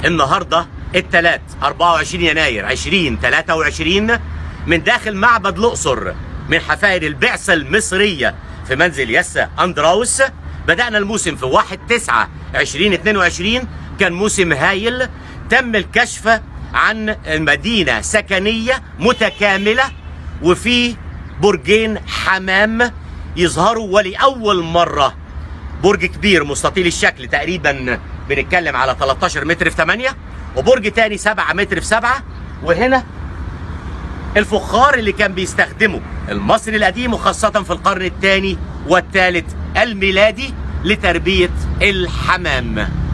النهارده الثلاث 24 يناير 2023 من داخل معبد الاقصر من حفائر البعثه المصريه في منزل ياسا اندراوس بدانا الموسم في 1 9 2022 كان موسم هايل تم الكشف عن مدينه سكنيه متكامله وفي برجين حمام يظهروا ولاول مره برج كبير مستطيل الشكل تقريبا بنتكلم على 13 متر في 8 وبرج تاني 7 متر في 7 وهنا الفخار اللي كان بيستخدمه المصري القديم وخاصة في القرن الثاني والثالث الميلادي لتربية الحمام